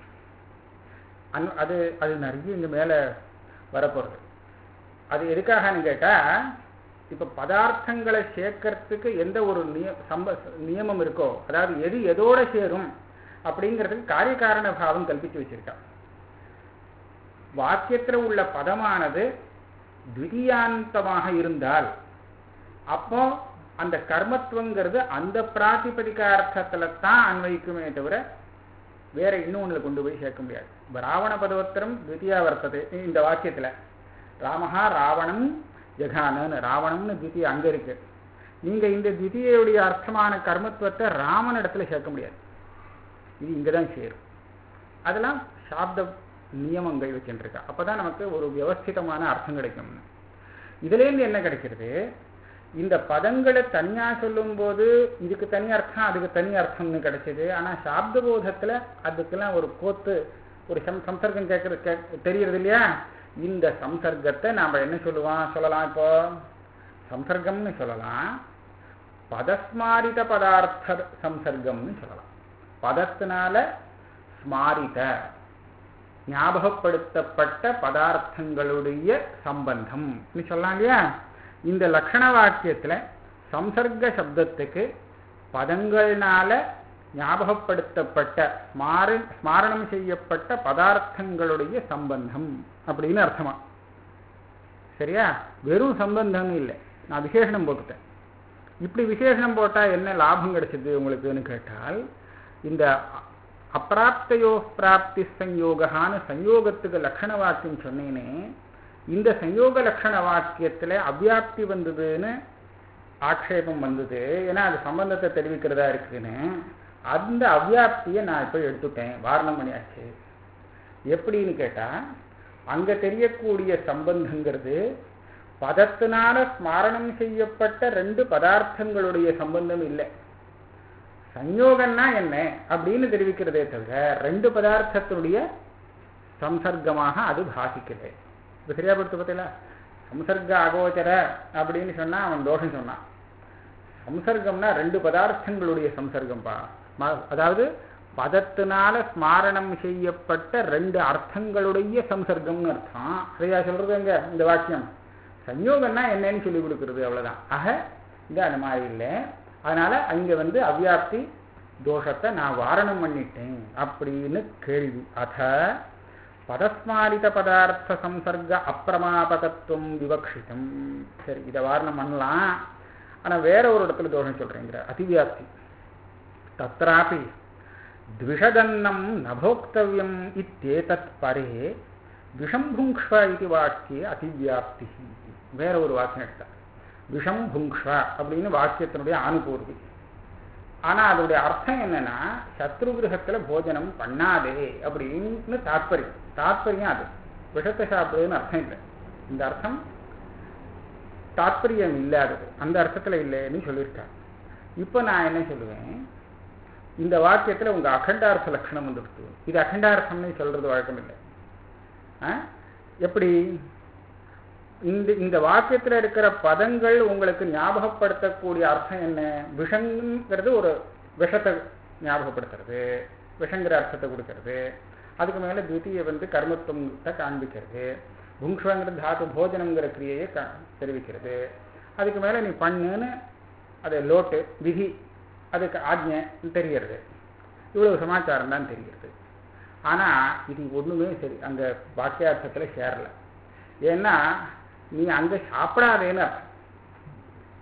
அன் அது அது நிறைய இங்க மேல வரப்போறது அது எதுக்காகன்னு கேட்டா இப்ப பதார்த்தங்களை சேர்க்கறதுக்கு எந்த ஒரு நிய சம்ப நியமம் இருக்கோ அதாவது எது எதோட சேரும் அப்படிங்கிறதுக்கு காரியகாரண பாவம் கல்பிச்சு வச்சிருக்கா வாக்கியத்துல உள்ள பதமானது திவிதியாந்தமாக இருந்தால் அப்போ அந்த கர்மத்துவங்கிறது அந்த பிராதிபதிகார்த்தத்துல தான் அன்வயிக்குமே தவிர வேற இன்னொன்னுல கொண்டு போய் சேர்க்க முடியாது இப்ப ராவண பதவத்திரம் திவிதியா வர்த்தது இந்த வாக்கியத்துல ராமஹா ராவணம் ஜகானன்னு ராவணம்னு திவிதியா அங்க இருக்கு நீங்க இந்த திவிதியுடைய அர்த்தமான கர்மத்துவத்தை ராமன் இடத்துல சேர்க்க முடியாது இது இங்கதான் சேரும் அதெல்லாம் சாப்த நியமங்கள் வச்சுருக்கா அப்பதான் நமக்கு ஒரு வியவஸ்திதமான அர்த்தம் கிடைக்கும் இதுலேருந்து என்ன கிடைக்கிறது இந்த பதங்களை தனியா சொல்லும்போது இதுக்கு தனி அர்த்தம் அதுக்கு தனி அர்த்தம்னு கிடைச்சது ஆனா சாப்த போதத்துல அதுக்கெல்லாம் ஒரு கோத்து ஒரு சம் சம்சர்க்கம் கேட்கறது கே தெரியறது இல்லையா இந்த சம்சர்க்கத்தை நாம என்ன சொல்லுவோம் சொல்லலாம் இப்போ சம்சர்க்கம்னு சொல்லலாம் பதஸ்மாரித பதார்த்த சம்சர்க்கம்னு சொல்லலாம் பதத்தினால ஸ்மாரித ஞாபகப்படுத்தப்பட்ட பதார்த்தங்களுடைய சம்பந்தம் சொல்லலாம் இல்லையா இந்த லக்ஷண வாக்கியத்துல சம்சர்க்க சப்தத்துக்கு பதங்கள்னால ஞாபகப்படுத்தப்பட்ட ஸ்மார ஸ்மாரணம் செய்யப்பட்ட பதார்த்தங்களுடைய சம்பந்தம் அப்படின்னு அர்த்தமா சரியா வெறும் சம்பந்தம் இல்லை நான் விசேஷனம் போட்டுட்டேன் இப்படி விசேஷனம் போட்டா என்ன லாபம் கிடைச்சது உங்களுக்குன்னு கேட்டால் இந்த அப்பிராப்தையோ பிராப்தி சஞ்யோகான்னு சஞ்யோகத்துக்கு லட்சண வாக்கியம் சொன்னேனே இந்த சஞ்யோக லட்சண வாக்கியத்துல அவ்வியாப்தி வந்ததுன்னு ஆக்ஷேபம் வந்தது ஏன்னா அது சம்பந்தத்தை தெரிவிக்கிறதா இருக்குன்னு அந்த அவ்வியாப்தியை நான் இப்போ எடுத்துட்டேன் வாரணம் பண்ணியாச்சு எப்படின்னு கேட்டா அங்க தெரியக்கூடிய சம்பந்தங்கிறது பதத்தினால ஸ்மாரணம் செய்யப்பட்ட ரெண்டு பதார்த்தங்களுடைய சம்பந்தம் இல்லை சஞ்யோகம்னா என்ன அப்படின்னு தெரிவிக்கிறதே தவிர ரெண்டு பதார்த்தத்தினுடைய சம்சர்க்கமாக அது பாசிக்கிறது இப்போ சரியா படுத்து பார்த்தீங்களா சம்சர்க்க அகோச்சர அப்படின்னு சொன்னா அவன் தோஷம் சொன்னான் சம்சர்க்கம்னா ரெண்டு பதார்த்தங்களுடைய சம்சர்க்கம்பா அதாவது பதத்தினால ஸ்மாரணம் செய்யப்பட்ட ரெண்டு அர்த்தங்களுடைய சம்சர்க்கம்னு அர்த்தம் சரியா சொல்றது எங்க இந்த வாக்கியம் சஞ்யோகம்னா என்னன்னு சொல்லி கொடுக்கறது அவ்வளவுதான் ஆக இது அந்த மாதிரி இல்லை அதனால அங்க வந்து அவ்வியாப்தி தோஷத்தை நான் வாரணம் பண்ணிட்டேன் அப்படின்னு கேள்வி அத பதஸ்மாரித பதார்த்த சம்சர்க அப்பிரமாபகத்துவம் விவக்ஷிதம் சரி இதை வாரணம் பண்ணலாம் ஆனா வேற ஒரு இடத்துல தோஷம் சொல்றேங்கிற அதிவியாப்தி தத்ராபி द्विषदन्नं न भोक्तव्यम् इत्येतत् परे விஷம் புங்க்ஷ்வ இது வாக்கிய அதிவியாப்தி வேற ஒரு வாக்கியம் எடுத்தார் விஷம் புங்க்ஷ்வ அப்படின்னு வாக்கியத்தினுடைய ஆணுபூர்வி ஆனா அதோடைய அர்த்தம் என்னன்னா சத்ரு கிரகத்துல போஜனம் பண்ணாதே அப்படின்னு தாத்பரியம் தாத்பரியம் அது விஷத்தை சாப்பிடுறதுன்னு அர்த்தம் இல்லை இந்த அர்த்தம் தாத்பரியம் இல்லாதது அந்த அர்த்தத்துல இல்லைன்னு சொல்லியிருக்காங்க இப்போ நான் என்ன சொல்லுவேன் இந்த வாக்கியத்துல உங்க அகண்டார்த்த லட்சணம் வந்துடுத்து இது அகண்டார்த்தம்னு சொல்றது வழக்கம் இல்லை எப்படி இந்த இந்த வாக்கியத்துல இருக்கிற பதங்கள் உங்களுக்கு ஞாபகப்படுத்தக்கூடிய அர்த்தம் என்ன விஷங்கிறது ஒரு விஷத்தை ஞாபகப்படுத்துறது விஷங்கிற அர்த்தத்தை கொடுக்கறது அதுக்கு மேல துவித்திய வந்து கர்மத்துவத்தை காண்பிக்கிறது புங்ஷ்வங்கிற தாத்து போஜனங்கிற கிரியையை கா தெரிவிக்கிறது அதுக்கு மேல நீ பண்ணுன்னு அது லோட்டு விதி அதுக்கு ஆஜ்ஞை தெரியறது இவ்வளவு சமாச்சாரம் தான் தெரிகிறது ஆனா இது ஒண்ணுமே சரி அந்த வாக்கியார்த்தத்துல சேரல ஏன்னா நீ அங்க சாப்பிடாதேன்னு அர்த்தம்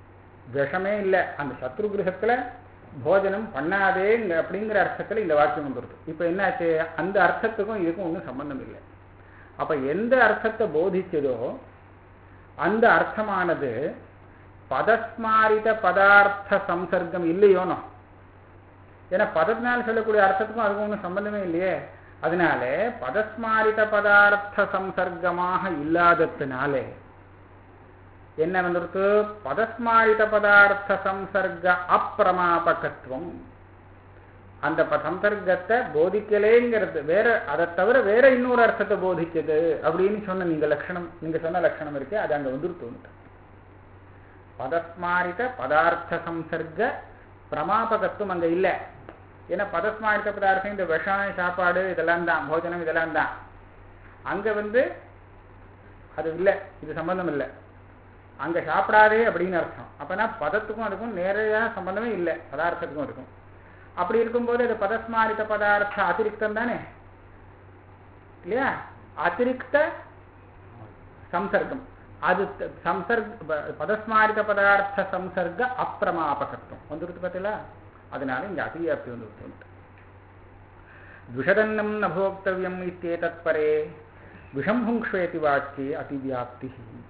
விஷமே இல்லை அந்த சத்ரு கிரகத்துல போஜனம் பண்ணாதேங்க அப்படிங்கிற அர்த்தத்துல இந்த வாக்கியம் வந்துருது இப்போ என்னாச்சு அந்த அர்த்தத்துக்கும் இதுக்கும் ஒன்றும் சம்பந்தம் இல்லை அப்ப எந்த அர்த்தத்தை போதிச்சதோ அந்த அர்த்தமானது பதஸ்மாரித பதார்த்த சம்சர்க்கம் இல்லையோனோ ஏன்னா பதத்தினால் சொல்லக்கூடிய அர்த்தத்துக்கும் அதுக்கும் ஒன்றும் சம்பந்தமே இல்லையே அதனால பதஸ்மாரித பதார்த்த சம்சர்க்கமாக இல்லாததுனாலே என்ன வந்துருக்கு பதஸ்மாரித பதார்த்த சம்சர்க்க அப்பிரமாபகத்துவம் அந்த ப- சம்சர்க்கத்தை போதிக்கலேங்கிறது வேற அதை தவிர வேற இன்னொரு அர்த்தத்தை போதிச்சது அப்படின்னு சொன்ன நீங்க லட்சணம் நீங்க சொன்ன லட்சணம் இருக்கு அது அங்க வந்துருத்து பதஸ்மாரித பதார்த்த சம்சர்க்க பிரமாபகத்துவம் அங்க இல்லை ஏன்னா பதஸ்மாரித பதார்த்தம் இந்த விஷம் சாப்பாடு இதெல்லாம் தான் போஜனம் இதெல்லாம் தான் அங்க வந்து அது இல்லை இது சம்பந்தம் இல்லை அங்க சாப்பிடாதே அப்படின்னு அர்த்தம் அப்பனா பதத்துக்கும் அதுக்கும் நேரடியான சம்பந்தமே இல்லை பதார்த்தத்துக்கும் இருக்கும் அப்படி இருக்கும்போது அது பதஸ்மாரித பதார்த்த அதிரிக்தம் தானே இல்லையா அதிரிக்த சம்சர்க்கம் அது த- சம்சர்க் ப- பதஸ்மாரித பதார்த்த சம்சர்க்க அப்பிரமாபகத்துவம் வந்துருக்கு பார்த்தீங்களா அதனால இங்க அதிவியாப்தி வந்து விட்டு விஷதன்னம் ந போக்தவியம் இத்தேதத் பரே விஷம் புங்க்ஷ்வேதி வாக்கியே அதிவியாப்தி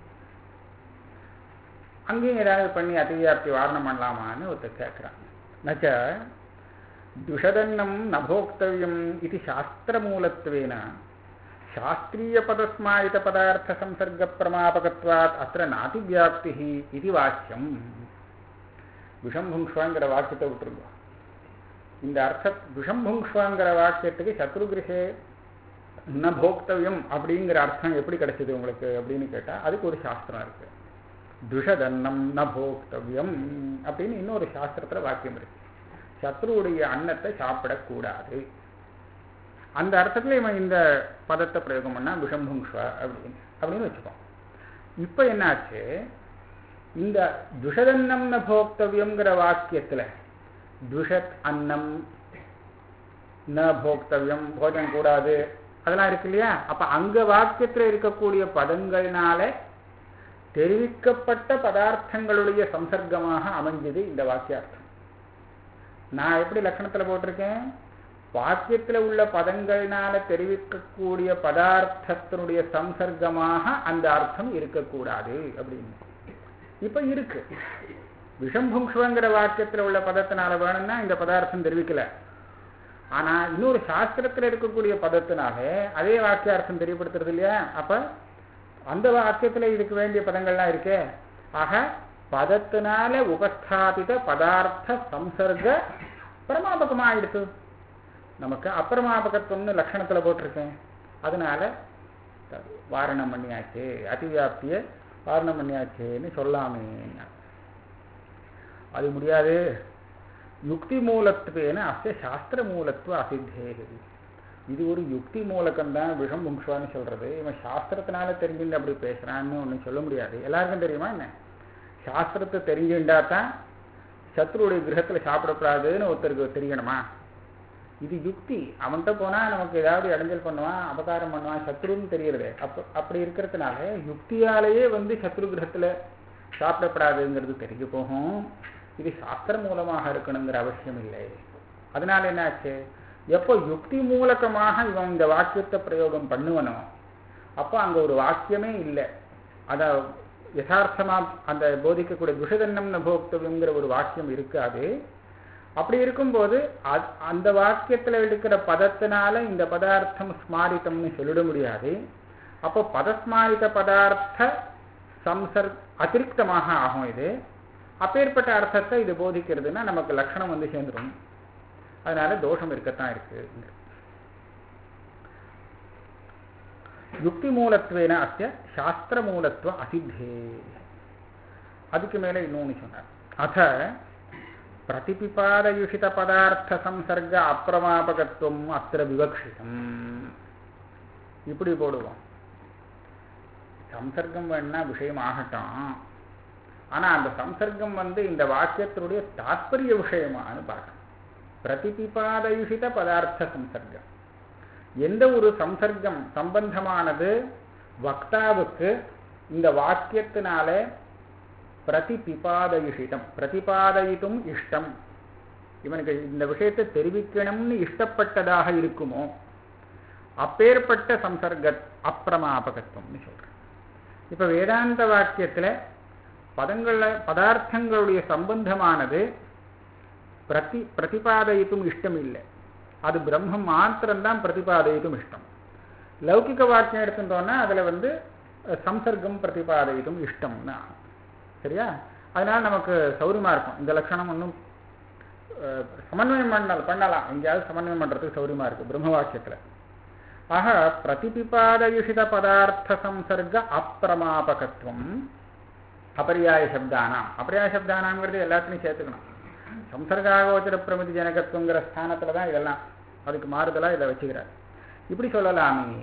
அங்கேயும் ஏதாவது பண்ணி அதிவியாப்தி வாரணம் பண்ணலாமான்னு ஒருத்தர் கேட்குறான் நச்ச துஷதன்னம் நபோக்தவியம் இது சாஸ்திரமூலத்வேன சாஸ்திரீயபதஸ்மாயித பதார்த்த சம்சர்க பிரமாபகத்வாத் அத்திர நாதிவியாப்தி இது வாக்கியம் விஷம் புங்ஷ்வாங்கிற வாக்கியத்தை விட்டுருங்க இந்த அர்த்த விஷம் புங்ஷ்வாங்கிற வாக்கியத்துக்கு சத்ருகிரகே ந போக்தவியம் அப்படிங்கிற அர்த்தம் எப்படி கிடைச்சது உங்களுக்கு அப்படின்னு கேட்டா அதுக்கு ஒரு சாஸ்திரம் இருக்கு துஷதன்னம் ந போக்தவியம் அப்படின்னு இன்னொரு சாஸ்திரத்துல வாக்கியம் இருக்கு சத்ருவுடைய அன்னத்தை சாப்பிடக்கூடாது அந்த அர்த்தத்துல இவன் இந்த பதத்தை பிரயோகம் பண்ணா விஷம்புங்ஷ்வ அப்படின்னு அப்படின்னு வச்சுக்கோம் இப்போ என்னாச்சு இந்த துஷதன்னம் ந போக்தவியம்ங்கிற வாக்கியத்துல துஷத் அன்னம் ந போக்தவியம் போஜனம் கூடாது அதெல்லாம் இருக்கு இல்லையா அப்ப அங்க வாக்கியத்துல இருக்கக்கூடிய பதங்கள்னால தெரிவிக்கப்பட்ட பதார்த்தங்களுடைய சம்சர்க்கமாக அமைஞ்சது இந்த வாக்கியார்த்தம் நான் எப்படி லட்சணத்துல போட்டிருக்கேன் வாக்கியத்துல உள்ள பதங்கள்னால தெரிவிக்கக்கூடிய பதார்த்தத்தினுடைய சம்சர்க்கமாக அந்த அர்த்தம் இருக்கக்கூடாது அப்படின்னு இப்ப இருக்கு விஷம்புங்ஷ்வங்கிற வாக்கியத்துல உள்ள பதத்தினால வேணும்னா இந்த பதார்த்தம் தெரிவிக்கல ஆனா இன்னொரு சாஸ்திரத்துல இருக்கக்கூடிய பதத்தினால அதே வாக்கியார்த்தம் தெரியப்படுத்துறது இல்லையா அப்ப அந்த வாக்கியத்துல இதுக்கு வேண்டிய பதங்கள்லாம் இருக்கே ஆக பதத்தினால உபஸ்தாபித பதார்த்த சம்சர்க பிரமாபகமாயிடுத்து நமக்கு அப்பிரமாபகத்துவம்னு லட்சணத்துல போட்டிருக்கேன் அதனால வாரணம் பண்ணியாச்சு அதிவியாப்திய வாரணம் பண்ணியாச்சுன்னு சொல்லாமே அது முடியாது யுக்தி மூலத்துவேன அஸ்ய சாஸ்திர மூலத்துவ அசித்தே இது ஒரு யுக்தி மூலக்கம் தான் விஷம் புங்ஷ்வான்னு சொல்றது இவன் சாஸ்திரத்தினால தெரிஞ்சுட்டு அப்படி பேசுறான்னு ஒன்றும் சொல்ல முடியாது எல்லாருக்கும் தெரியுமா என்ன சாஸ்திரத்தை தெரிஞ்சுட்டா தான் சத்ருடைய கிரகத்துல சாப்பிடக்கூடாதுன்னு ஒருத்தருக்கு தெரியணுமா இது யுக்தி அவன்கிட்ட போனா நமக்கு ஏதாவது இடைஞ்சல் பண்ணுவான் அபகாரம் பண்ணுவான் சத்ருன்னு தெரியறது அப்ப அப்படி இருக்கிறதுனால யுக்தியாலேயே வந்து சத்ரு கிரகத்துல சாப்பிடப்படாதுங்கிறது தெரிஞ்சு போகும் இது சாஸ்திர மூலமாக இருக்கணுங்கிற அவசியம் இல்லை அதனால என்னாச்சு எப்போ யுக்தி மூலகமாக இவன் இந்த வாக்கியத்தை பிரயோகம் பண்ணுவனோ அப்போ அங்க ஒரு வாக்கியமே இல்லை அத யதார்த்தமா அந்த போதிக்கக்கூடிய துஷதன்னம் போக்தவியங்கிற ஒரு வாக்கியம் இருக்காது அப்படி இருக்கும்போது அந்த வாக்கியத்துல இருக்கிற பதத்தினால இந்த பதார்த்தம் ஸ்மாரித்தம்னு சொல்லிட முடியாது அப்போ பதஸ்மாரித பதார்த்த சம்சர் அதிருப்தமாக ஆகும் இது அப்பேற்பட்ட அர்த்தத்தை இது போதிக்கிறதுனா நமக்கு லட்சணம் வந்து சேர்ந்துடும் அதனால தோஷம் இருக்கத்தான் இருக்கு யுக்தி மூலத்துவேன அத்திய சாஸ்திர மூலத்துவ அசித்தே அதுக்கு மேல இன்னொன்னு சொன்னார் அத பிரதிபிபாதயுஷித பதார்த்த சம்சர்க அப்பிரமாபகத்துவம் அத்திர விவக்ஷிதம் இப்படி போடுவோம் சம்சர்க்கம் வேணா விஷயம் ஆகட்டும் ஆனா அந்த சம்சர்க்கம் வந்து இந்த வாக்கியத்தினுடைய தாற்பரிய விஷயமானு பார்க்கணும் பிரதிபிபாதயுஷித பதார்த்த சம்சர்க்கம் எந்த ஒரு சம்சர்க்கம் சம்பந்தமானது வக்தாவுக்கு இந்த வாக்கியத்தினால பிரதிபிபாதயிஷிதம் பிரதிபாதயித்தும் இஷ்டம் இவனுக்கு இந்த விஷயத்தை தெரிவிக்கணும்னு இஷ்டப்பட்டதாக இருக்குமோ அப்பேற்பட்ட சம்சர்க அப்பிரமாபகத்துவம்னு சொல்றேன் இப்ப வேதாந்த வாக்கியத்துல பதங்கள பதார்த்தங்களுடைய சம்பந்தமானது பிரதி பிரதிபாதயித்தும் இஷ்டம் இல்லை அது பிரம்மம் மாத்திரம்தான் பிரதிபாதயித்தும் இஷ்டம் லௌகிக வாக்கியம் எடுத்துட்டோம்னா அதுல வந்து அஹ், சம்சர்க்கம் பிரதிபாதயித்தும் இஷ்டம்னு ஆகும். சரியா அதனால நமக்கு சௌரியமா இருக்கும் இந்த லட்சணம் ஒன்றும் அஹ், சமன்வயம் பண்ணலாம் பண்ணலாம் எங்கேயாவது சமன்வயம் பண்றதுக்கு சௌரியமா இருக்கு பிரம்ம வாக்கியத்துல ஆக பிரதிபிபாதயுஷித பதார்த்த சம்சர்க அப்பிரமாபகத்துவம் அபரியாய சப்தானாம் அபரியாய சப்தானாம்ங்கிறது எல்லாத்தையும் சேர்த்துக்கணும் சம்சர்காகோச்சர பிரமிதி ஜனகத்துவங்கிற ஸ்தானத்துல தான் இதெல்லாம் அதுக்கு மாறுதலா இதை வச்சுக்கிறார் இப்படி சொல்லலாமே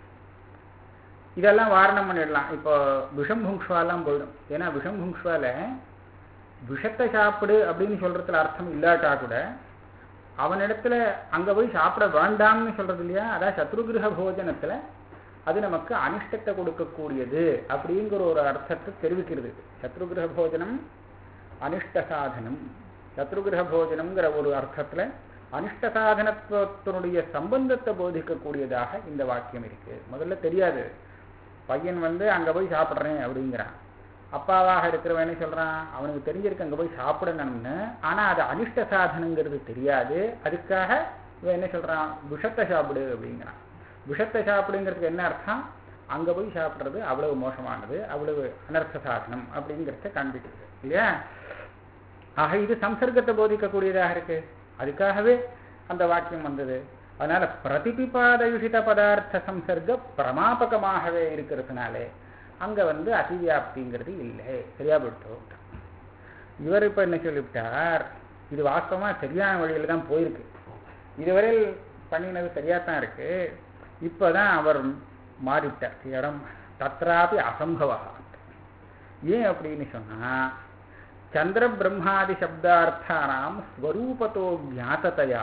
இதெல்லாம் வாரணம் பண்ணிடலாம் இப்போ விஷம் புங்ஷ்வாலாம் போயிடும் ஏன்னா விஷம் புங்ஷ்வால விஷத்தை சாப்பிடு அப்படின்னு சொல்றதுல அர்த்தம் இல்லாட்டா கூட அவனிடத்துல அங்க போய் சாப்பிட வேண்டாம்னு சொல்றது இல்லையா அதான் சத்ருகிரக போஜனத்துல அது நமக்கு அனிஷ்டத்தை கொடுக்கக்கூடியது அப்படிங்கிற ஒரு அர்த்தத்தை தெரிவிக்கிறது சத்ருகிரக போஜனம் அனிஷ்ட சாதனம் சத்ருகிரக போஜனம்ங்கிற ஒரு அர்த்தத்துல அனிஷ்ட சாதனத்துவத்தினுடைய சம்பந்தத்தை போதிக்கக்கூடியதாக இந்த வாக்கியம் இருக்கு முதல்ல தெரியாது பையன் வந்து அங்க போய் சாப்பிட்றேன் அப்படிங்கிறான் அப்பாவாக இருக்கிறவன் என்ன சொல்றான் அவனுக்கு தெரிஞ்சிருக்கு அங்க போய் சாப்பிடணும்னு ஆனா அது அனிஷ்ட சாதனங்கிறது தெரியாது அதுக்காக இவன் என்ன சொல்றான் விஷத்தை சாப்பிடு அப்படிங்கிறான் விஷத்தை சாப்பிடுங்கிறதுக்கு என்ன அர்த்தம் அங்க போய் சாப்பிடுறது அவ்வளவு மோசமானது அவ்வளவு அனர்த்த சாதனம் அப்படிங்கிறத காண்பிக்கிறது இல்லையா ஆக இது சம்சர்க்கத்தை போதிக்கக்கூடியதாக இருக்கு அதுக்காகவே அந்த வாக்கியம் வந்தது அதனால பிரதிபிபாதயுஷித பதார்த்த சம்சர்க்க பிரமாபகமாகவே இருக்கிறதுனாலே அங்க வந்து அதிவியாப்திங்கிறது இல்லை சரியா போயிட்டு இவர் இப்ப என்ன சொல்லிவிட்டார் இது வாஸ்தவமா சரியான வழியில தான் போயிருக்கு இதுவரையில் பண்ணினது சரியா தான் இருக்கு இப்பதான் அவர் மாறிவிட்டார் இடம் தத்ராபி அசம்பவா ஏன் அப்படின்னு சொன்னா சந்திர பிரம்மாதி சப்தார்த்தானாம் ஸ்வரூபத்தோ ஜாத்ததையா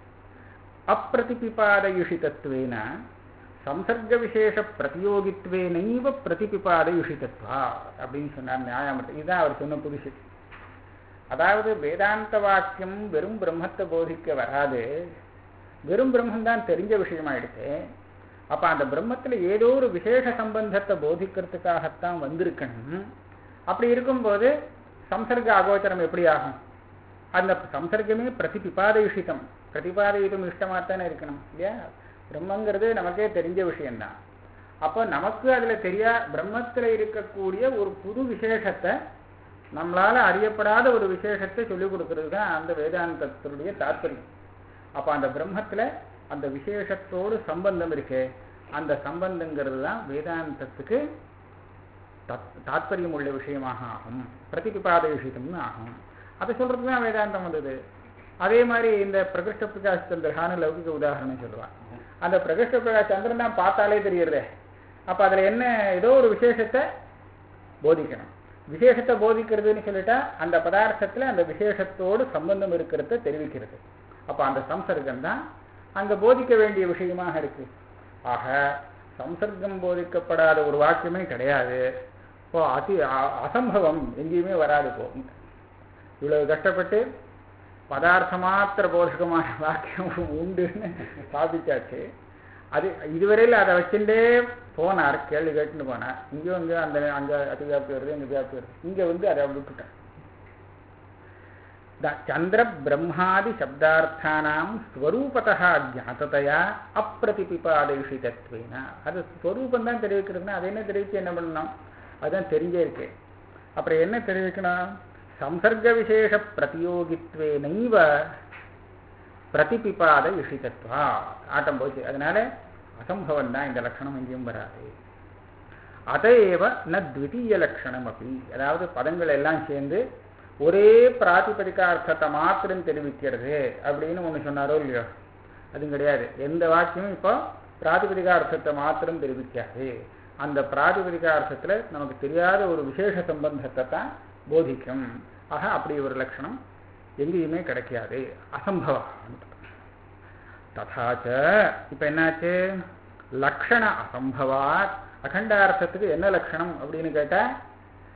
அப்பிரதிபிபாதயுஷிதத்வேன சம்சர்க விசேஷ பிரதியோகித்வேனைவ பிரதிபிபாதயுஷிதத்வா அப்படின்னு சொன்னார் நியாயமர்த்தம் இதுதான் அவர் சொன்ன புதுசு அதாவது வேதாந்த வாக்கியம் வெறும் பிரம்மத்தை போதிக்க வராது வெறும் பிரம்மம் தான் தெரிஞ்ச விஷயமாயிடுச்சு அப்ப அந்த பிரம்மத்துல ஏதோ ஒரு விசேஷ சம்பந்தத்தை போதிக்கிறதுக்காகத்தான் வந்திருக்கணும் அப்படி இருக்கும்போது சம்சர்க அகோச்சரம் எப்படி ஆகும் அந்த சம்சர்க்கமே பிரதிபிபாதயுஷிதம் பிரதிபாதயுதம் இஷ்டமாத்தானே இருக்கணும் இல்லையா பிரம்மங்கிறது நமக்கே தெரிஞ்ச விஷயம்தான் அப்போ நமக்கு அதுல தெரியா பிரம்மத்துல இருக்கக்கூடிய ஒரு புது விசேஷத்தை நம்மளால அறியப்படாத ஒரு விசேஷத்தை சொல்லிக் கொடுக்கறது தான் அந்த வேதாந்தத்தினுடைய தாற்பயம் அப்ப அந்த பிரம்மத்துல அந்த விசேஷத்தோடு சம்பந்தம் இருக்கு அந்த சம்பந்தங்கிறது தான் வேதாந்தத்துக்கு தத்- தாத்பரியம் உள்ள விஷயமாக ஆகும் பிரதிபிபாத விஷயம்னு ஆகும் அதை சொல்றதுக்கு தான் வேதாந்தம் வந்தது அதே மாதிரி இந்த பிரகிருஷ்ட பிரகாஷ் சந்திரஹான்னு லௌகிக உதாரணம் சொல்லுவான் அந்த பிரகிருஷ்ட பிரகாஷ் சந்திரன் தான் பார்த்தாலே தெரியுறதே அப்ப அதுல என்ன ஏதோ ஒரு விசேஷத்தை போதிக்கணும் விசேஷத்தை போதிக்கிறதுன்னு சொல்லிட்டா அந்த பதார்த்தத்துல அந்த விசேஷத்தோடு சம்பந்தம் இருக்கிறத தெரிவிக்கிறது அப்ப அந்த சம்சர்க்கம் தான் அங்க போதிக்க வேண்டிய விஷயமாக இருக்கு ஆக சம்சர்க்கம் போதிக்கப்படாத ஒரு வாக்கியமே கிடையாது இப்போ அதி அ- அசம்பவம் எங்கேயுமே வராது போ இவ்வளவு கஷ்டப்பட்டு பதார்த்த மாத்திர போதகமான வாக்கியம் உண்டுன்னு ஸ்தாபிச்சாச்சு அது இதுவரையில் அதை வச்சுட்டே போனார் கேள்வி கேட்டுன்னு போனார் இங்கேயும் இங்கே அந்த அங்கே அது வியாப்தி வருது இங்கே வியாப்தி வருது இங்கே வந்து அதை விட்டுட்டேன் த- சந்திர பிரம்மாதி சப்தார்த்தானாம் ஸ்வரூபதா ஜாத்ததையா அப்பிரதிபிபாதயுஷிதத்வேன அது ஸ்வரூபம் தான் தெரிவிக்கிறதுனா அது என்ன தெரிவிச்சு என்ன பண்ணணும் அதுதான் தெரிஞ்சே இருக்கு அப்புறம் என்ன தெரிவிக்கணும் சம்சர்க விசேஷ பிரதியோகித்வேனைவ பிரதிபிபாத விஷிதத்வா ஆட்டம் போச்சு அதனால அசம்பவம் தான் இந்த லட்சணம் எங்கேயும் வராது அதையேவ ந த்விதீய லட்சணம் அப்படி அதாவது பதங்கள் எல்லாம் சேர்ந்து ஒரே பிராதிபதிகார்த்தத்தை மாத்திரம் தெரிவிக்கிறது அப்படின்னு ஒன்று சொன்னாரோ இல்லையோ அதுவும் கிடையாது எந்த வாக்கியமும் இப்போ பிராதிபதிகார்த்தத்தை மாத்திரம் தெரிவிக்காது அந்த பிராதிபதிகார்த்தத்தில் நமக்கு தெரியாத ஒரு விசேஷ சம்பந்தத்தை தான் போதிக்கும் ஆக அப்படி ஒரு லட்சணம் எங்கேயுமே கிடைக்காது அசம்பவம் ததாச்ச இப்ப என்னாச்சு லக்ஷண அசம்பவாத் அகண்டார்த்தத்துக்கு என்ன லட்சணம் அப்படின்னு கேட்டா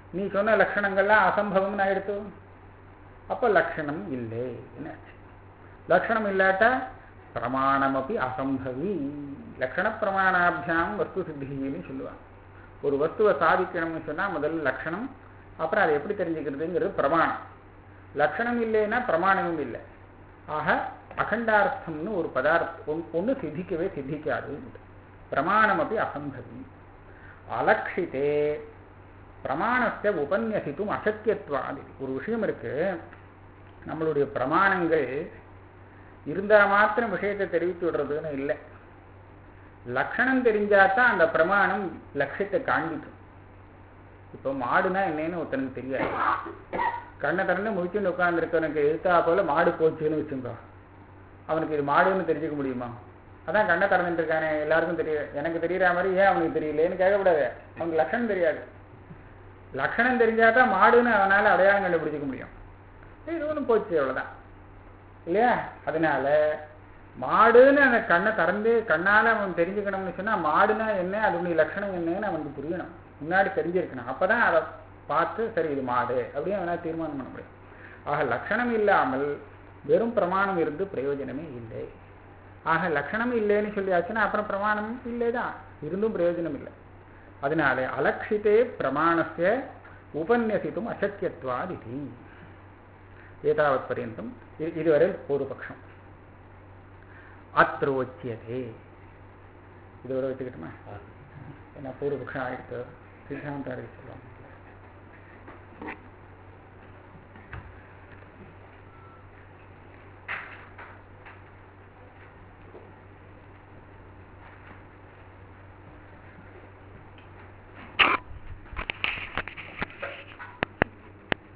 நீ சொன்ன லட்சணங்கள்லாம் அசம்பவம்னு ஆயிடுத்து அப்போ லட்சணம் இல்லை என்னாச்சு லட்சணம் இல்லாட்டா பிரமாணம் அப்படி அசம்பவி லட்சண பிரமாணாபியாம் வஸ்து சித்தின்னு சொல்லுவாங்க ஒரு வஸ்துவை சாதிக்கணும்னு சொன்னால் முதல்ல லட்சணம் அப்புறம் அதை எப்படி தெரிஞ்சுக்கிறதுங்கிறது பிரமாணம் லட்சணம் இல்லைன்னா பிரமாணமும் இல்லை ஆக அகண்டார்த்தம்னு ஒரு பதார்த்தம் ஒன்று சித்திக்கவே சித்திக்காது பிரமாணம் அப்படி அசம்பவி அலட்சித்தே பிரமாணத்தை உபன்யசித்தும் அசக்கியத்வாதி ஒரு விஷயம் இருக்கு நம்மளுடைய பிரமாணங்கள் இருந்தால் மாத்திரம் விஷயத்தை தெரிவித்து விடுறதுன்னு இல்லை லட்சணம் தெரிஞ்சாதான் அந்த பிரமாணம் லட்சியத்தை காண்பிக்கும் இப்போ மாடுனா என்னன்னு ஒருத்தனுக்கு தெரியாது கண்ணை திறந்து முடிச்சுன்னு உட்காந்துருக்கவனுக்கு எழுத்தா போல மாடு போச்சுன்னு வச்சுக்கோ அவனுக்கு இது மாடுன்னு தெரிஞ்சுக்க முடியுமா அதான் கண்ணை திறந்துட்டு இருக்கானே எல்லாருக்கும் தெரியும் எனக்கு தெரியற மாதிரி ஏன் அவனுக்கு தெரியலேன்னு கேட்கக்கூடாது அவனுக்கு லட்சணம் தெரியாது லட்சணம் தெரிஞ்சாதான் மாடுன்னு அவனால் அடையாளம் கண்டுபிடிச்சிக்க முடியும் இது ஒன்றும் போச்சு அவ்வளோதான் இல்லையா அதனால மாடுன்னு அந்த கண்ணை திறந்து கண்ணால் அவன் தெரிஞ்சுக்கணும்னு சொன்னால் மாடுனா என்ன அதனுடைய லட்சணம் என்னன்னு அவனுக்கு புரியணும் முன்னாடி தெரிஞ்சிருக்கணும் அப்போ தான் அதை பார்த்து சரி இது மாடு அப்படின்னு அவனால் தீர்மானம் பண்ண முடியும் ஆக லட்சணம் இல்லாமல் வெறும் பிரமாணம் இருந்து பிரயோஜனமே இல்லை ஆக லட்சணம் இல்லைன்னு சொல்லியாச்சுன்னா அப்புறம் பிரமாணம் இல்லை தான் இருந்தும் பிரயோஜனம் இல்லை அதனால அலட்சித்தே பிரமாணஸ்ய உபன்யசித்தும் அசக்கியத்வாதிதி ஏதாவத் பர்யந்தம் இதுவரை பூர்வபக்ஷம் அத்ரோச்சியதே இதுவரை வச்சுக்கிட்டுமா ஏன்னா பூர்வபக்ஷம் ஆயிடுத்து சித்தாந்தம் சொல்லுவாங்க